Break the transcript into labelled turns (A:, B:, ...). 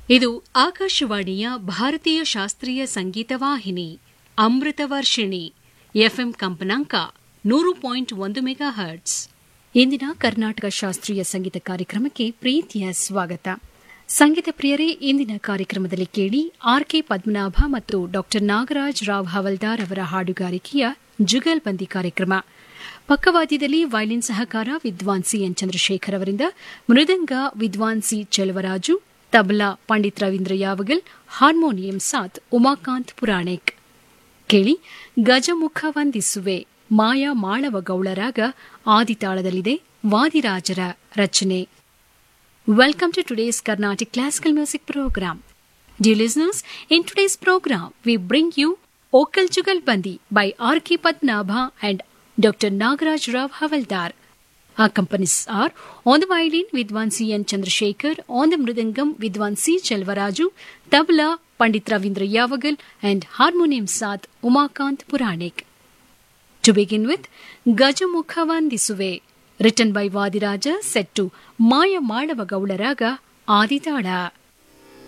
A: ಇದು ಆಕಾಶವಾಣಿಯ ಭಾರತೀಯ ಶಾಸ್ತ್ರೀಯ ಸಂಗೀತ ವಾಹಿನಿ ಅಮೃತ ವರ್ಷಿಣಿ ಎಫ್ಎಂ ಕಂಪನಾಂಕ ನೂರು ಪಾಯಿಂಟ್ ಒಂದು ಮೆಗಾ ಹರ್ಟ್ಸ್ ಇಂದಿನ ಕರ್ನಾಟಕ ಶಾಸ್ತ್ರೀಯ ಸಂಗೀತ ಕಾರ್ಯಕ್ರಮಕ್ಕೆ ಪ್ರೀತಿಯ ಸ್ವಾಗತ ಸಂಗೀತ ಪ್ರಿಯರೇ ಇಂದಿನ ಕಾರ್ಯಕ್ರಮದಲ್ಲಿ ಕೇಳಿ ಆರ್ ಕೆ ಪದ್ಮನಾಭ ಮತ್ತು ಡಾ ನಾಗರಾಜ್ ರಾವ್ ಹವಲ್ದಾರ್ ಅವರ ಹಾಡುಗಾರಿಕೆಯ ಜುಗಲ್ಬಂದಿ ಕಾರ್ಯಕ್ರಮ ಪಕ್ಕವಾದ್ಯದಲ್ಲಿ ವೈಲಿನ್ ಸಹಕಾರ ವಿದ್ವಾನ್ ಸಿಎನ್ ಚಂದ್ರಶೇಖರ್ ಅವರಿಂದ ಮೃದಂಗ ವಿದ್ವಾನ್ ಸಿ ಚೆಲುವರಾಜು ತಬಲಾ ಪಂಡಿತ್ ರವೀಂದ್ರ ಯಾವಗಲ್ ಹಾರ್ಮೋನಿಯಂ ಸಾತ್ ಉಮಾಕಾಂತ್ ಪುರಾಣಿಕ್ ಕೇಳಿ ಗಜಮುಖ ವಂದಿಸುವೆ ಮಾಯಾ ಮಾಳವ ಗೌಳರಾಗ ಆದಿತಾಳದಲ್ಲಿದೆ ವಾದಿರಾಜರ ರಚನೆ Welcome to today's Carnatic Classical Music Program. Dear listeners, in today's program, we bring you Okal Jugal Bandi by R.K. Padmanabha and Dr. Nagaraj Rao Havaldar. Our companies are on the violin Vidwan C. N. Chandrasekhar, on the mridangam Vidwan C. Chelvaraju, tabla Pandit Ravindra Yavagal, and harmonium Saath Umakant Puranik. To begin with, Gajamukha Vandisuve, written by Vadiraja, set to Maya Madava Gaularaga Aditala.